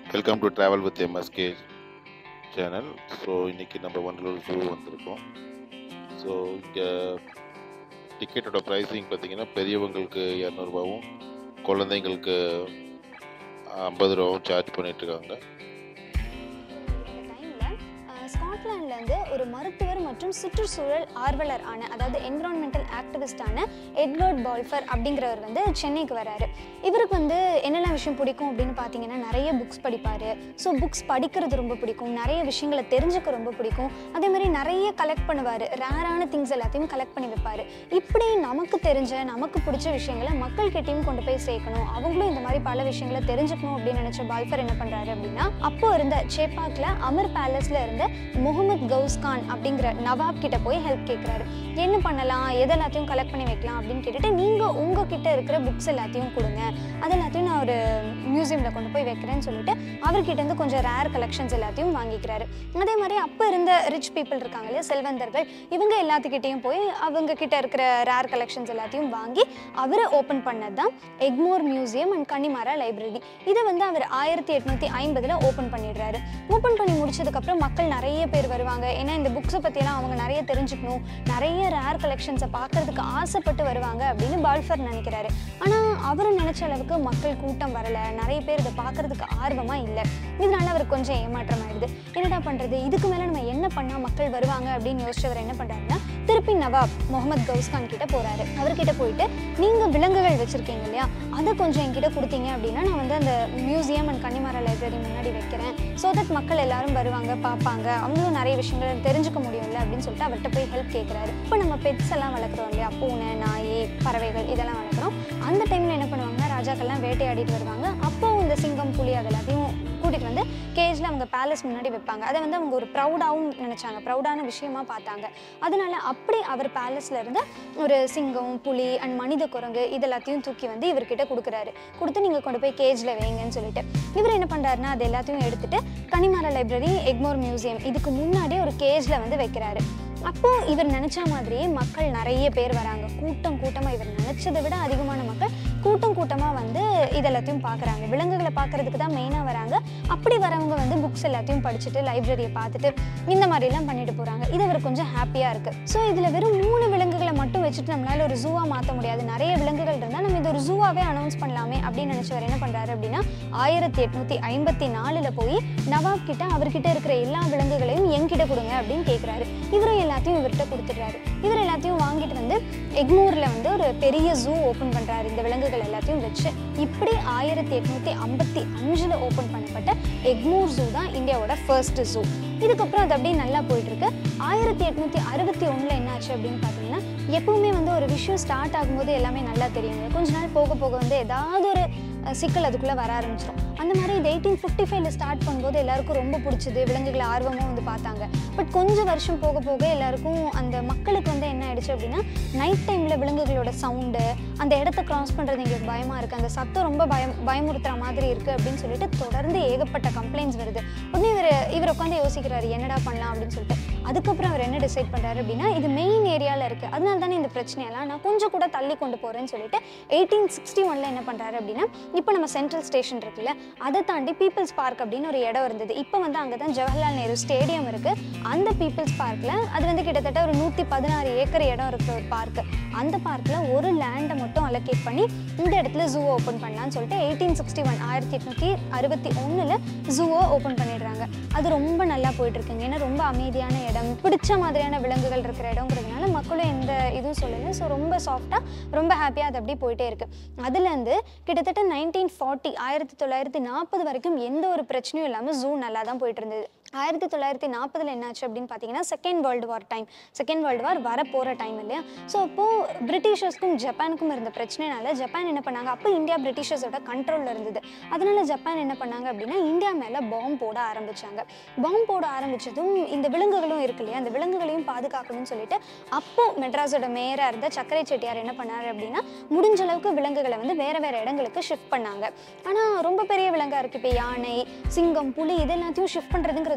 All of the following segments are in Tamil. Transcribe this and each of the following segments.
welcome to travel with MSK channel so இன்றைக்கி நம்ம வண்டலூர் ஜூ வந்திருக்கோம் ஸோ இங்கே டிக்கெட்டோட ப்ரைஸிங் பார்த்தீங்கன்னா பெரியவங்களுக்கு இரநூறுபாவும் குழந்தைங்களுக்கு ஐம்பது ரூபாவும் சார்ஜ் பண்ணிகிட்ருக்காங்க டைமில் ஸ்காட்லாண்ட்லேருந்து ஒரு மருத்துவர் மற்றும் சுற்றுச்சூழல் ஆர்வலர் ஆன அதாவது என்விரான்மெண்டல் ஆக்டிவிஸ்டான எட்வர்ட் பால்ஃபர் அப்படிங்கிறவர் வந்து சென்னைக்கு வராரு இவருக்கு வந்து என்னெல்லாம் விஷயம் பிடிக்கும் அப்படின்னு பார்த்தீங்கன்னா நிறைய புக்ஸ் படிப்பார் ஸோ புக்ஸ் படிக்கிறது ரொம்ப பிடிக்கும் நிறைய விஷயங்களை தெரிஞ்சுக்க ரொம்ப பிடிக்கும் அதே மாதிரி நிறைய கலெக்ட் பண்ணுவார் ரேரான திங்ஸ் எல்லாத்தையும் கலெக்ட் பண்ணி வைப்பார் இப்படி நமக்கு தெரிஞ்ச நமக்கு பிடிச்ச விஷயங்களை மக்கள்கிட்டையும் கொண்டு போய் சேர்க்கணும் அவங்களும் இந்த மாதிரி பல விஷயங்களை தெரிஞ்சுக்கணும் அப்படின்னு நினச்ச பால்ஃபர் என்ன பண்ணுறாரு அப்படின்னா அப்போ இருந்த சேப்பாக்கில் அமர் பேலஸில் இருந்த முகமது கவுஸ் கான் அப்படிங்கிற நவாப் கிட்ட போய் ஹெல்ப் கேட்குறாரு என்ன பண்ணலாம் எது எல்லாத்தையும் கலெக்ட் பண்ணி வைக்கலாம் அப்படின்னு கேட்டுட்டு நீங்கள் உங்ககிட்ட இருக்கிற புக்ஸ் எல்லாத்தையும் கொடுங்க அது எல்லாத்தையும் நான் ஒரு மியூசியமில் கொண்டு போய் வைக்கிறேன்னு சொல்லிட்டு அவர்கிட்ட இருந்து கொஞ்சம் ரேர் கலெக்ஷன்ஸ் எல்லாத்தையும் வாங்கிக்கிறாரு அதே மாதிரி அப்போ இருந்த ரிச் பீப்புள் இருக்காங்க இல்லையா செல்வந்தர்கள் இவங்க எல்லாத்துக்கிட்டையும் போய் அவங்க கிட்ட இருக்கிற ரேர் கலெக்ஷன்ஸ் எல்லாத்தையும் வாங்கி அவர் ஓப்பன் பண்ணது தான் Egmore museum and Connemara library இதை வந்து அவர் ஆயிரத்தி எட்நூற்றி ஐம்பதில் ஓப்பன் பண்ணிடுறாரு ஓப்பன் பண்ணி முடிச்சதுக்கப்புறம் மக்கள் நிறைய பேர் வருவாங்க ஏன்னா இந்த புக்ஸை பற்றியெல்லாம் அவங்க நிறைய தெரிஞ்சுக்கணும் நிறைய ரேர் கலெக்ஷன்ஸை பார்க்கறதுக்கு ஆசைப்பட்டு வருவாங்க அப்படின்னு பால்ஃபர் நினைக்கிறாரு ஆனால் அவர் நினச்ச அளவுக்கு மக்கள் கூட்டம் வரலை நிறைய பேர் இதை பார்க்கறதுக்கு ஆர்வமாக இல்லை இதனால அவருக்கு கொஞ்சம் ஏமாற்றம் ஆயிடுது என்னடா பண்ணுறது இதுக்கு மேலே நம்ம என்ன பண்ணால் மக்கள் வருவாங்க அப்படின்னு யோசிச்சவர் என்ன பண்ணுறாருன்னா திருப்பி நவாப் முகமது கவுஸ்கான் கிட்ட போகிறாரு அவர்கிட்ட போயிட்டு நீங்கள் விலங்குகள் வச்சுருக்கீங்க இல்லையா அதை கொஞ்சம் என்கிட்ட கொடுத்தீங்க அப்படின்னா நான் வந்து அந்த மியூசியம் அண்ட் கன்னிமர லைப்ரரி முன்னாடி வைக்கிறேன் ஸோ தட் மக்கள் எல்லாரும் வருவாங்க பார்ப்பாங்க அவங்களும் நிறைய விஷயங்கள் தெரிஞ்சுக்க முடியும்ல அப்படின்னு சொல்லிட்டு அவர்கிட்ட போய் ஹெல்ப் கேட்குறாரு இப்போ நம்ம பெட்ஸ் எல்லாம் வளர்க்குறோம் இல்லையா பூனை நாய் பறவைகள் இதெல்லாம் வளர்க்குறோம் அந்த டைமில் என்ன பண்ணுவாங்கன்னா ராஜாக்கள்லாம் வேட்டையாடிட்டு வருவாங்க அப்போ இந்த சிங்கம் புலி அது எல்லாத்தையும் கூட்டிகிட்டு வந்து கேஜில் அவங்க பேலஸ் முன்னாடி வைப்பாங்க அதை வந்து அவங்க ஒரு ப்ரௌடாகவும் நினச்சாங்க ப்ரௌடான விஷயமா பார்த்தாங்க அதனால அப்படி அவர் பேலஸில் இருந்து ஒரு சிங்கம் புலி அண்ட் மனித குரங்கு இது எல்லாத்தையும் தூக்கி வந்து இவர்கிட்ட கொடுக்குறாரு கொடுத்து நீங்கள் கொண்டு போய் கேஜில் வைங்கன்னு சொல்லிட்டு இவர் என்ன பண்ணுறாருன்னா அது எல்லாத்தையும் எடுத்துட்டு கனிமர லைப்ரரி எக்மோர் மியூசியம் இதுக்கு முன்னாடி ஒரு கேஜில் வந்து வைக்கிறாரு அப்போ இவர் நினைச்ச மாதிரியே மக்கள் நிறைய பேர் வராங்க கூட்டம் கூட்டமாக இவர் நினைச்சதை விட அதிகமான மக்கள் கூட்டம் கூட்டமாக வந்து இதெல்லாத்தையும் பார்க்குறாங்க விலங்குகளை பார்க்கறதுக்கு தான் மெயினாக வராங்க அப்படி வரவங்க வந்து புக்ஸ் எல்லாத்தையும் படிச்சுட்டு லைப்ரரியை பார்த்துட்டு இந்த மாதிரிலாம் பண்ணிட்டு போகிறாங்க இது அவர் கொஞ்சம் ஹாப்பியாக இருக்குது ஸோ இதில் வெறும் மூணு விலங்குகளை மட்டும் வச்சுட்டு நம்மளால ஒரு ஜூவாக மாற்ற முடியாது நிறைய விலங்குகள் இருந்தால் நம்ம இது ஒரு ஜூவாகவே அனௌன்ஸ் பண்ணலாமே அப்படின்னு நினச்சவர் என்ன பண்ணுறாரு அப்படின்னா ஆயிரத்தி எட்நூற்றி ஐம்பத்தி நாலில் போய் நவாப் கிட்ட அவர்கிட்ட இருக்கிற எல்லா விலங்குகளையும் என்கிட்ட கொடுங்க அப்படின்னு கேட்குறாரு இவரும் எல்லாத்தையும் இவர்கிட்ட கொடுத்துட்றாரு இவர் எல்லாத்தையும் வாங்கிட்டு வந்து எக்மூரில் வந்து ஒரு பெரிய ஜூ ஓப்பன் பண்ணுறாரு இந்த விலங்குகள் எல்லாத்தையும் வச்சு இப்படி ஆயிரத்தி எட்நூற்றி ஐம்பத்தி அஞ்சில் ஓப்பன் பண்ணப்பட்ட எக்மூர் ஜூ தான் இந்தியாவோட ஃபர்ஸ்ட் ஜூ இதுக்கப்புறம் அது அப்படியே நல்லா போயிட்டு இருக்கு ஆயிரத்தி எட்நூற்றி அறுபத்தி ஒன்றில் என்னாச்சு அப்படின்னு பார்த்தீங்கன்னா எப்பவுமே வந்து ஒரு விஷயம் ஸ்டார்ட் ஆகும்போது எல்லாமே நல்லா தெரியுங்க கொஞ்ச நாள் போக போக வந்து ஏதாவது ஒரு அஹ், சிக்கல் அதுக்குள்ளே வர ஆரம்பிச்சிடும் அந்த மாதிரி இது எயிட்டீன் ஃபிஃப்டி ஃபைவ்ல ஸ்டார்ட் பண்ணும்போது எல்லாருக்கும் ரொம்ப பிடிச்சது விலங்குகளை ஆர்வமாக வந்து பார்த்தாங்க பட் கொஞ்சம் வருஷம் போக போக எல்லாருக்கும் அந்த மக்களுக்கு வந்து என்ன ஆயிடுச்சு அப்படின்னா நைட் டைமில் விலங்குகளோட சவுண்டு அந்த இடத்த கிராஸ் பண்ணுறது எங்களுக்கு பயமாக இருக்குது அந்த சத்தம் ரொம்ப பயம் பயமுறுத்துற மாதிரி இருக்குது அப்படின்னு சொல்லிட்டு தொடர்ந்து ஏகப்பட்ட கம்ப்ளைண்ட்ஸ் வருது உடனே இவர் இவர் உட்காந்து யோசிக்கிறாரு என்னடா பண்ணலாம் அப்படின்னு சொல்லிட்டு அதுக்கப்புறம் அவர் என்ன டிசைட் பண்ணுறாரு அப்படின்னா இது மெயின் ஏரியாவில் இருக்குது அதனால தானே இந்த பிரச்சனையெல்லாம் நான் கொஞ்சம் கூட தள்ளி கொண்டு போகிறேன்னு சொல்லிட்டு எயிட்டீன் சிக்ஸ்டி ஒனில் என்ன பண்ணுறாரு அப்படின்னா இப்போ நம்ம சென்ட்ரல் ஸ்டேஷன் இருக்குல்ல அதை தாண்டி பீப்புள்ஸ் பார்க் அப்படின்னு ஒரு இடம் இருந்தது இப்போ வந்து அங்கே தான் ஜவஹர்லால் நேரு ஸ்டேடியம் இருக்குது அந்த பீப்புள்ஸ் பார்க்கில் அது வந்து கிட்டத்தட்ட ஒரு நூற்றி பதினாறு ஏக்கர் இடம் இருக்கிற ஒரு பார்க்கு அந்த பார்க்கில் ஒரு லேண்டை மட்டும் அலோகேட் பண்ணி இந்த இடத்துல ஜூவை ஓப்பன் பண்ணலாம்னு சொல்லிட்டு எயிட்டீன் சிக்ஸ்டி ஒன் ஆயிரத்தி எட்நூற்றி அறுபத்தி ஒன்றில் ஜூவை ஓப்பன் பண்ணிடுறாங்க அது ரொம்ப நல்லா போயிட்டு இருக்குங்க ஏன்னா ரொம்ப அமைதியான இடம் பிடிச்ச மாதிரியான விலங்குகள் இருக்கிற இடங்கிறதுனால மக்களும் எந்த இதுவும் சொல்லலை ஸோ ரொம்ப சாஃப்டாக ரொம்ப ஹாப்பியாக அது அப்படியே போயிட்டே இருக்கு அதுலேருந்து கிட்டத்தட்ட நைன்டீன் ஃபார்ட்டி ஆயிரத்தி தொள்ளாயிரத்தி நாற்பது வரைக்கும் எந்த ஒரு பிரச்சனையும் இல்லாமல் ஜூ நல்லா தான் போயிட்டு இருந்தது ஆயிரத்தி தொள்ளாயிரத்தி நாற்பதில் என்னாச்சு அப்படின்னு பார்த்தீங்கன்னா second world war time second world war வர போகிற டைம் இல்லையா ஸோ அப்போது பிரிட்டிஷர்ஸ்க்கும் ஜப்பானுக்கும் இருந்த பிரச்சனைனால ஜப்பான் என்ன பண்ணாங்க அப்போ இந்தியா பிரிட்டிஷர்ஸோட கண்ட்ரோலில் இருந்தது அதனால ஜப்பான் என்ன பண்ணாங்க அப்படின்னா இந்தியா மேலே பாம்பு போட ஆரம்பிச்சாங்க பாம்பு போட ஆரம்பிச்சதும் இந்த விலங்குகளும் இருக்கு இல்லையா அந்த விலங்குகளையும் பாதுகாக்கணும்னு சொல்லிட்டு அப்போ மெட்ராஸோட மேயராக இருந்த சக்கரை செட்டியார் என்ன பண்ணாரு அப்படின்னா முடிஞ்ச அளவுக்கு விலங்குகளை வந்து வேற வேற இடங்களுக்கு ஷிஃப்ட் பண்ணாங்க ஆனால் ரொம்ப பெரிய விலங்கா இருக்கு இப்போ யானை சிங்கம் புலி இது எல்லாத்தையும் ஷிஃப்ட் பண்ணுறதுங்கிறது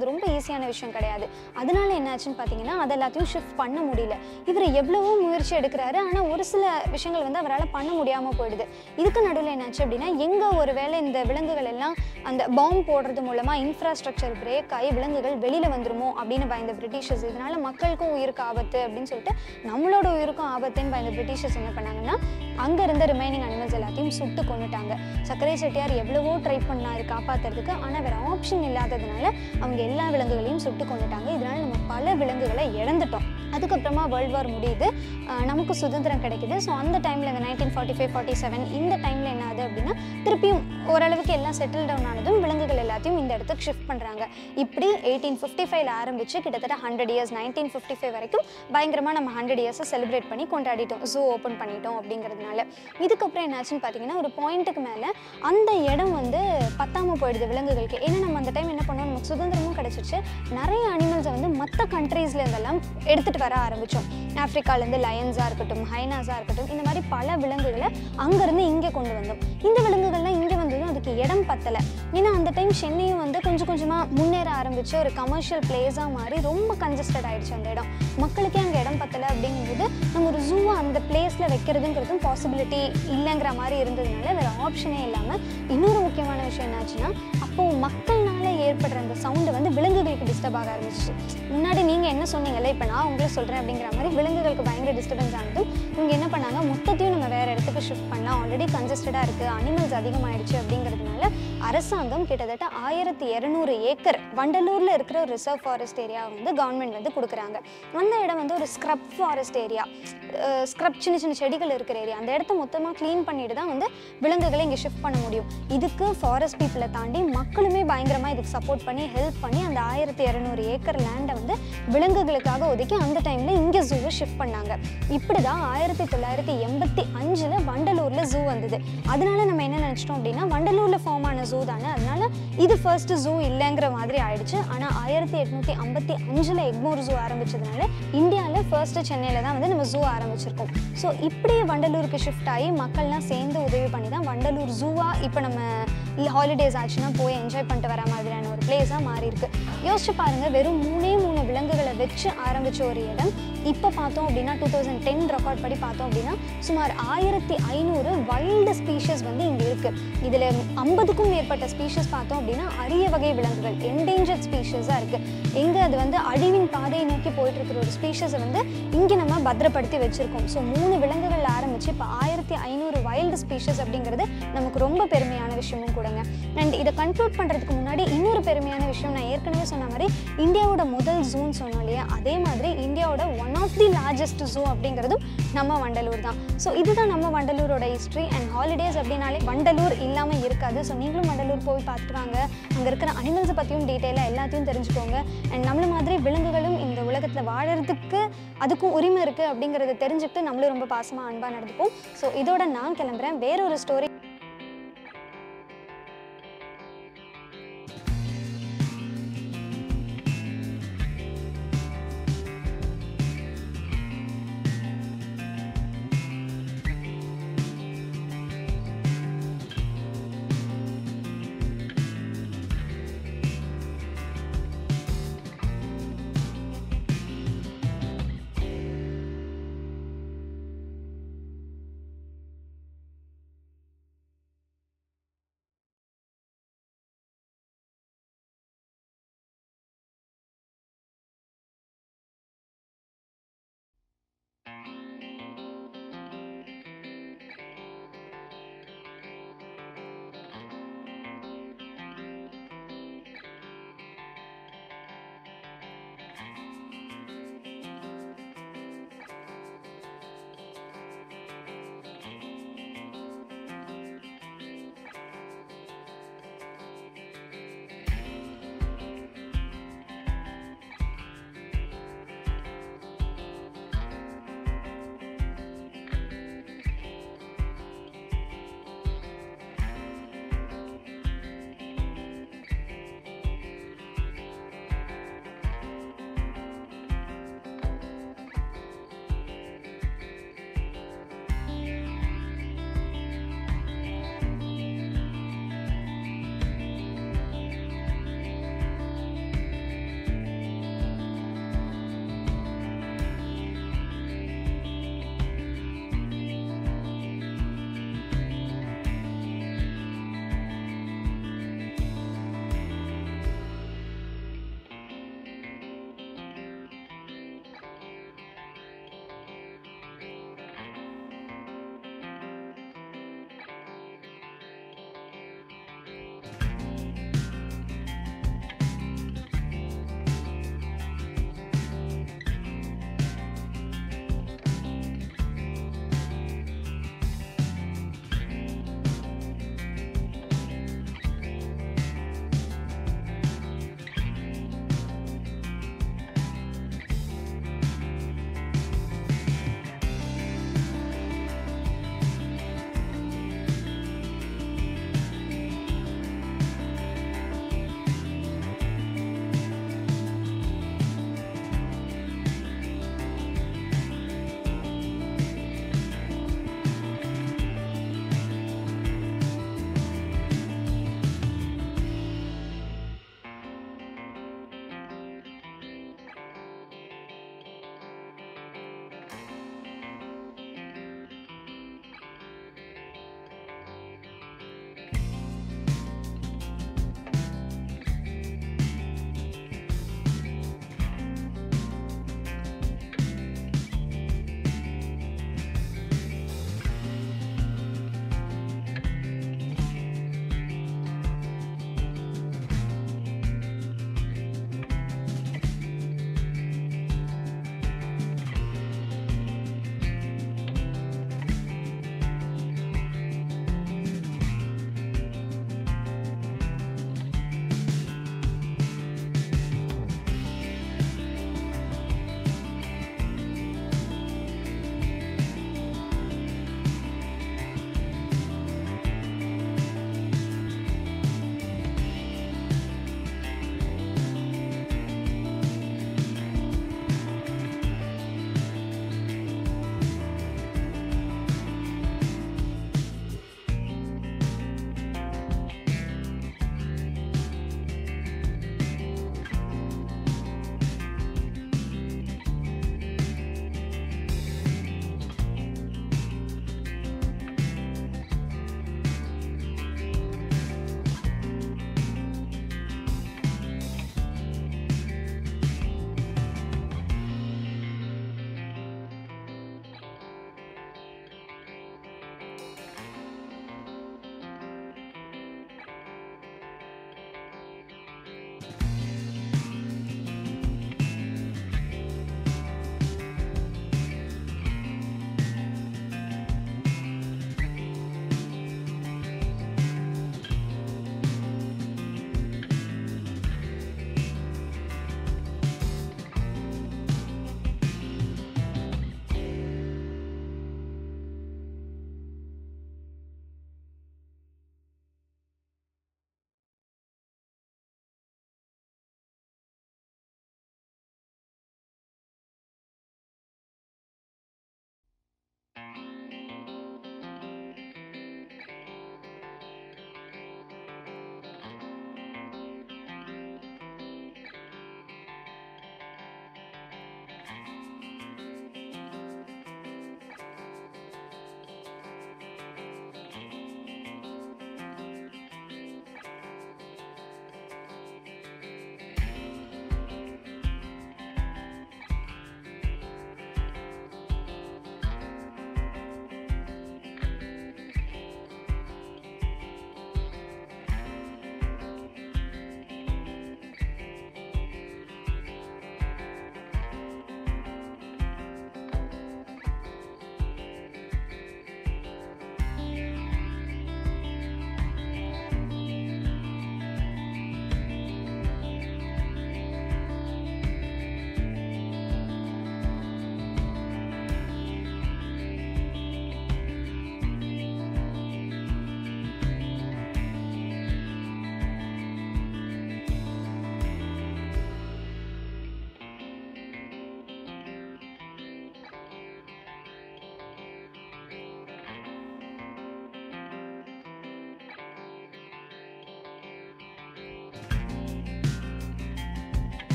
அது ரொம்ப ஈஸியான விஷயம் கிடையாது அதனால என்னாச்சுன்னு பார்த்தீங்கன்னா அது எல்லாத்தையும் ஷிஃப்ட் பண்ண முடியல இவர் எவ்வளவோ முயற்சி எடுக்கிறாரு ஆனால் ஒரு சில விஷயங்கள் வந்து அவரால் பண்ண முடியாமல் போயிடுது இதுக்கு நடுவில் என்னாச்சு அப்படின்னா எங்கே ஒரு வேளை இந்த விலங்குகள் எல்லாம் அந்த பாம்பு போடுறது மூலமாக இன்ஃப்ராஸ்ட்ரக்சர் பிரேக் ஆகி விலங்குகள் வெளியில் வந்துருமோ அப்படின்னு பயந்த பிரிட்டிஷர்ஸ் இதனால மக்களுக்கும் உயிருக்கு ஆபத்து அப்படின்னு சொல்லிட்டு நம்மளோட உயிருக்கும் ஆபத்துன்னு பயந்த பிரிட்டிஷர்ஸ் என்ன பண்ணாங்கன்னா அங்கே இருந்த ரிமைனிங் அனிமல்ஸ் எல்லாத்தையும் சுட்டு கொண்டுட்டாங்க சர்க்கரை செட்டியார் எவ்வளவோ ட்ரை பண்ணாரு காப்பாற்றுறதுக்கு ஆனால் வேறு ஆப்ஷன் இல்லாததுனால அவங்க எல்லா விலங்குகளையும் சுட்டு கொண்டுட்டாங்க இதனால நம்ம பல விலங்குகளை இழந்துட்டோம் அதுக்கப்புறமா வேர்ல்டு வார் முடியுது அஹ் நமக்கு சுதந்திரம் கிடைக்குது ஸோ அந்த டைமில் இந்த nineteen forty five forty seven இந்த டைமில் என்ன ஆகுது அப்படின்னா திருப்பியும் ஓரளவுக்கு எல்லாம் செட்டில் டவுன் ஆனதும் விலங்குகள் எல்லாத்தையும் இந்த இடத்துக்கு ஷிஃப்ட் பண்ணுறாங்க இப்படி எயிட்டீன் ஃபிஃப்டி ஃபைவ்ல ஆரம்பிச்சு கிட்டத்தட்ட hundred years nineteen fifty five வரைக்கும் பயங்கரமாக நம்ம ஹண்ட்ரட் இயர்ஸை செலிப்ரேட் பண்ணி கொண்டாடிட்டோம் ஜூ ஓப்பன் பண்ணிட்டோம் அப்படிங்கிறதுனால இதுக்கப்புறம் என்னாச்சுன்னு பார்த்தீங்கன்னா ஒரு பாயிண்ட்டுக்கு மேலே அந்த இடம் வந்து பத்தாம போயிடுது விலங்குகளுக்கு ஏன்னா நம்ம அந்த டைம் என்ன பண்ணோம் நமக்கு சுதந்திரமும் கிடச்சிச்சு நிறைய அனிமல்ஸை வந்து மற்ற கண்ட்ரீஸ்ல இருந்தெல்லாம் எடுத்துகிட்டு வர ஆரம்பித்தோம் ஆஃப்ரிக்காலேருந்து லயன்ஸாக இருக்கட்டும் ஹைனாஸாக இருக்கட்டும் இந்த மாதிரி பல விலங்குகளை அங்கேருந்து இங்கே கொண்டு வந்தோம் இந்த விலங்குகள்லாம் இங்கே வந்ததும் அதுக்கு இடம் பத்தலை ஏன்னா அந்த டைம் சென்னையும் வந்து கொஞ்சம் கொஞ்சமாக முன்னேற ஆரம்பிச்சு ஒரு கமர்ஷியல் பிளேஸாக மாறி ரொம்ப கன்ஜஸ்டட் ஆயிடுச்சு அந்த இடம் மக்களுக்கே அங்கே இடம் பத்தலை அப்படிங்கும்போது நம்ம ஒரு ஜூவை அந்த பிளேஸில் வைக்கிறதுங்கிறதும் பாசிபிலிட்டி இல்லைங்கிற மாதிரி இருந்ததுனால வேறு ஆப்ஷனே இல்லாமல் இன்னொரு முக்கியமான விஷயம் என்னாச்சுன்னா அப்போது மக்கள்னால ஏற்படுற அந்த சவுண்டு வந்து விலங்குகளுக்கு டிஸ்டர்ப் ஆக ஆரம்பிச்சிச்சு முன்னாடி நீங்கள் என்ன சொன்னீங்கல்ல இப்போ நான் உங்களே சொல்கிறேன் அப்படிங்கிற மாதிரி விலங்குகளுக்கு பயங்கர டிஸ்டர்பன்ஸ் ஆனதும் இவங்க என்ன பண்ணாங்க மொத்தத்தையும் நம்ம வேறு இடத்துக்கு ஷிஃப்ட் பண்ணலாம் ஆல்ரெடி கன்ஜஸ்டடாக இருக்குது அனிமல்ஸ் அதிகமாயிடுச்சு அப்படிங்கிறதுனால அரசாங்கம் கிட்டத்தட்ட ஆயிரத்தி இரநூறு ஏக்கர் வண்டலூரில் இருக்கிற ஒரு ரிசர்வ் ஃபாரஸ்ட் ஏரியா வந்து கவர்மெண்ட் வந்து கொடுக்குறாங்க அந்த இடம் வந்து ஒரு ஸ்க்ரப் ஃபாரஸ்ட் ஏரியா ஸ்க்ரப் சின்ன சின்ன செடிகள் இருக்கிற ஏரியா அந்த இடத்த மொத்தமாக க்ளீன் பண்ணிட்டு தான் வந்து விலங்குகளை இங்கே ஷிஃப்ட் பண்ண முடியும் இதுக்கு ஃபாரஸ்ட் பீப்புளை தாண்டி மக்களுமே பயங்கரமாக இதுக்கு சப்போர்ட் பண்ணி ஹெல்ப் பண்ணி அந்த ஆயிரத்தி இரநூறு ஏக்கர் லேண்டை வந்து விலங்குகளுக்காக ஒதுக்கி அந்த டைமில் இங்கே ஜூவை ஷிஃப்ட் பண்ணாங்க இப்படி தான் ஆயிரத்தி தொள்ளாயிரத்தி எண்பத்தி அஞ்சில் வண்டலூரில் ஜூ வந்தது அதனால நம்ம என்ன நினச்சிட்டோம் அப்படின்னா வண்டலூரில் ஃபார்ம் ஆன ஜூ தானே அதனால இது ஃபர்ஸ்ட் ஜூ இல்லைங்கிற மாதிரி ஆயிடுச்சு ஆனால் ஆயிரத்தி எட்நூற்றி ஐம்பத்தி அஞ்சில் எக்மோர் ஜூ ஆரம்பிச்சதுனால இந்தியாவில் ஃபர்ஸ்ட் சென்னையில் தான் வந்து நம்ம ஜூ ஆரம்பிச்சிருக்கோம் ஸோ இப்படியே வண்டலூருக்கு ஷிஃப்ட் ஆகி மக்கள்லாம் சேர்ந்து உதவி பண்ணி தான் வண்டலூர் ஜூவாக இப்போ நம்ம ஹாலிடேஸ் ஆச்சுன்னா போய் என்ஜாய் பண்ணிட்டு வர மாதிரியான ஒரு பிளேஸாக மாறி இருக்கு யோசிச்சு பாருங்க வெறும் மூணே மூணு விலங்குகளை வச்சு ஆரம்பிச்ச ஒரு இடம் இப்போ பார்த்தோம் அப்படின்னா டூ தௌசண்ட் டென் ரெக்கார்ட் படி பார்த்தோம் அப்படின்னா சுமார் ஆயிரத்தி ஐநூறு வைல்டு ஸ்பீஷஸ் வந்து இங்கே இருக்கு இதில் ஐம்பதுக்கும் மேற்பட்ட ஸ்பீஷஸ் பார்த்தோம் அப்படின்னா அரிய வகை விலங்குகள் என்டேஞ்சர்ட் ஸ்பீஷஸாக இருக்கு எங்கே அது வந்து அழிவின் பாதையை நோக்கி போயிட்டு இருக்கிற ஒரு ஸ்பீஷஸை வந்து இங்கே நம்ம பத்திரப்படுத்தி வச்சிருக்கோம் ஸோ மூணு விலங்குகள் ஆரம்பிச்சு இப்போ ஆயிரத்தி ஐநூறு வைல்டு ஸ்பீஷஸ் அப்படிங்கிறது நமக்கு ரொம்ப பெருமையான விஷயமும் கூடங்க அண்ட் இதை கன்க்ளூட் பண்ணுறதுக்கு முன்னாடி இன்னொரு பெருமையான விஷயம் நான் ஏற்கனவே சொன்ன மாதிரி இந்தியாவோட முதல் ஜூன்னு சொன்னோம் இல்லையா அதே மாதிரி இந்தியாவோட one of the largest zoo அப்படிங்கிறதும் நம்ம வண்டலூர் தான் ஸோ இதுதான் நம்ம வண்டலூரோட ஹிஸ்ட்ரி அண்ட் ஹாலிடேஸ் அப்படின்னாலே வண்டலூர் இல்லாமல் இருக்காது ஸோ நீங்களும் வண்டலூர் போய் பார்த்துட்டு வாங்க அங்கே இருக்கிற அனிமல்ஸை பற்றியும் டீட்டெயிலாக எல்லாத்தையும் தெரிஞ்சுக்கோங்க அண்ட் நம்மள மாதிரி விலங்குகளும் இந்த உலகத்தில் வாழறதுக்கு அதுக்கும் உரிமை இருக்குது அப்படிங்கிறத தெரிஞ்சுக்கிட்டு நம்மளும் ரொம்ப பாசமாக அன்பாக நடந்துப்போம் ஸோ இதோட நான் கிளம்புறேன் வேற ஒரு ஸ்டோரி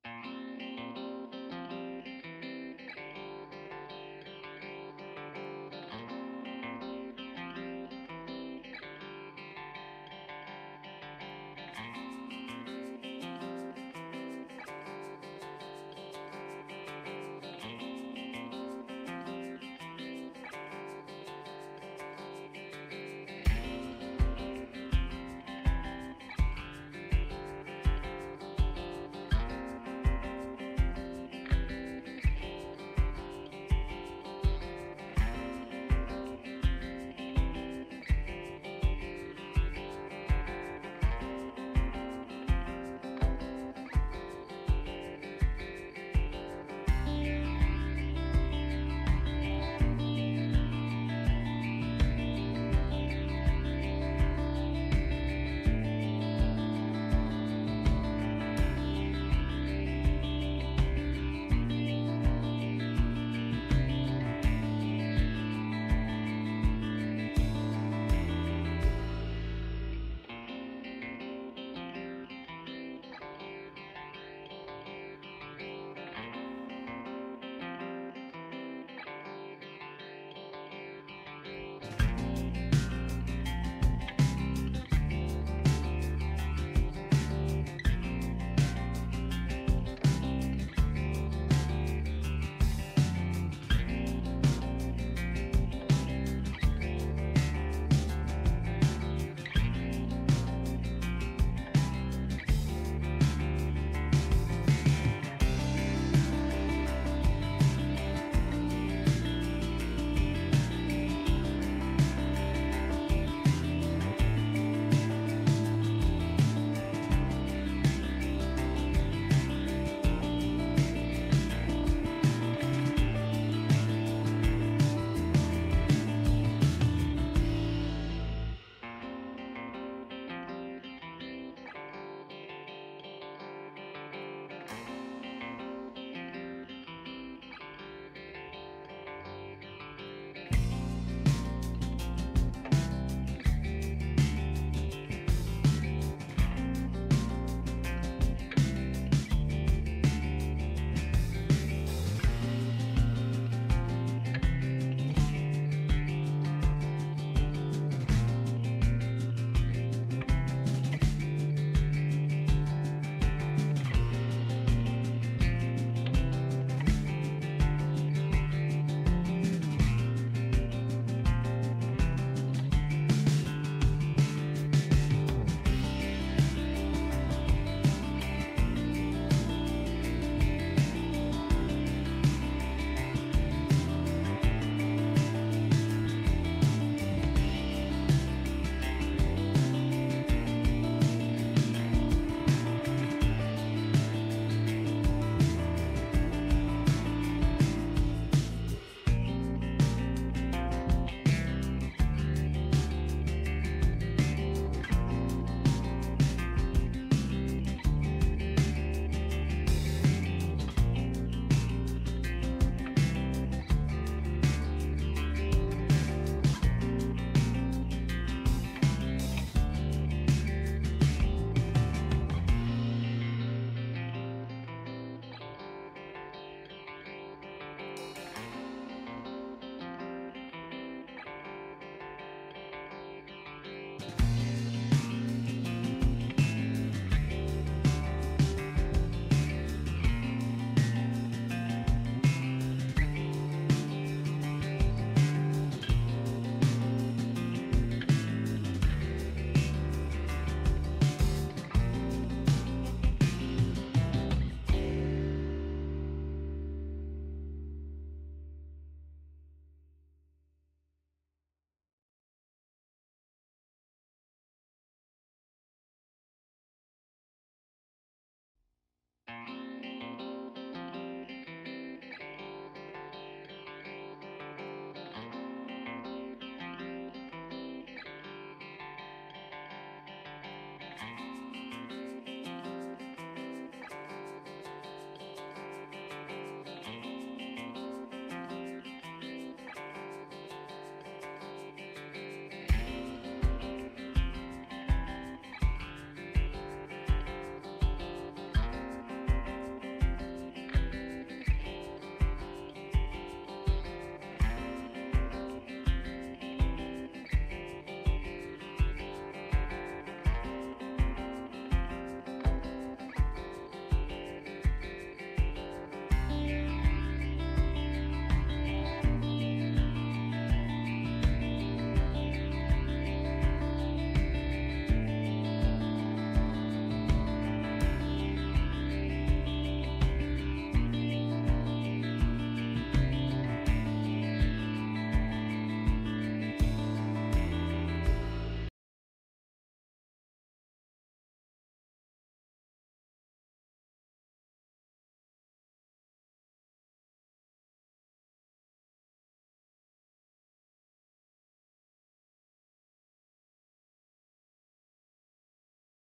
தேங்க்யூ